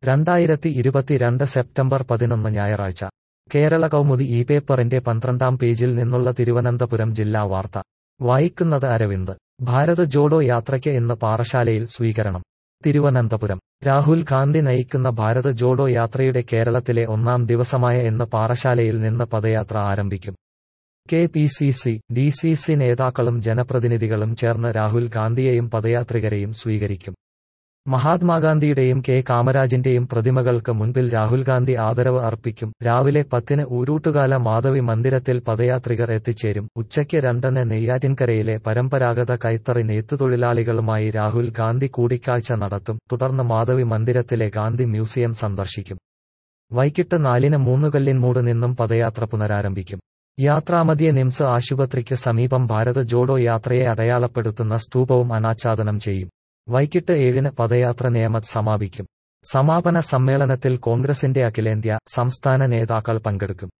രണ്ടായിരത്തി ഇരുപത്തിരണ്ട് സെപ്റ്റംബർ പതിനൊന്ന് ഞായറാഴ്ച കേരള കൗമുദി ഈ പേപ്പറിന്റെ പന്ത്രണ്ടാം പേജിൽ നിന്നുള്ള തിരുവനന്തപുരം ജില്ലാ വാർത്ത വായിക്കുന്നത് അരവിന്ദ് ഭാരത് ജോഡോ യാത്രയ്ക്ക് ഇന്ന് പാറശാലയിൽ സ്വീകരണം തിരുവനന്തപുരം രാഹുൽ ഗാന്ധി നയിക്കുന്ന ഭാരത് ജോഡോ യാത്രയുടെ കേരളത്തിലെ ഒന്നാം ദിവസമായ ഇന്ന് പാറശാലയിൽ നിന്ന് പദയാത്ര ആരംഭിക്കും K P C C D C C നേതാക്കളും ജനപ്രതിനിധികളും ചേർന്ന് രാഹുൽ ഗാന്ധിയെയും പദയാത്രികരെയും സ്വീകരിക്കും മഹാത്മാഗാന്ധിയുടെയും കെ കാമരാജിന്റെയും പ്രതിമകൾക്ക് മുൻപിൽ രാഹുൽ ഗാന്ധി ആദരവ് അർപ്പിക്കും രാവിലെ പത്തിന് ഊരൂട്ടുകാല മാധവി മന്ദിരത്തിൽ പദയാത്രികർ എത്തിച്ചേരും ഉച്ചയ്ക്ക് രണ്ടിന് നെയ്യാറ്റിൻകരയിലെ പരമ്പരാഗത കൈത്തറി നെയ്ത്തുതൊഴിലാളികളുമായി രാഹുൽ ഗാന്ധി കൂടിക്കാഴ്ച നടത്തും തുടർന്ന് മാധവി മന്ദിരത്തിലെ ഗാന്ധി മ്യൂസിയം സന്ദർശിക്കും വൈകിട്ട് നാലിന് മൂന്നുകല്ലിൻമൂട് നിന്നും പദയാത്ര പുനരാരംഭിക്കും യാത്രാമധ്യേ നിംസ് ആശുപത്രിക്ക് സമീപം ഭാരത് ജോഡോ യാത്രയെ അടയാളപ്പെടുത്തുന്ന സ്തൂപവും അനാച്ഛാദനം ചെയ്യും വൈകിട്ട് ഏഴിന് പദയാത്ര നിയമത് സമാപിക്കും സമാപന സമ്മേളനത്തിൽ കോൺഗ്രസിന്റെ അഖിലേന്ത്യാ സംസ്ഥാന നേതാക്കൾ പങ്കെടുക്കും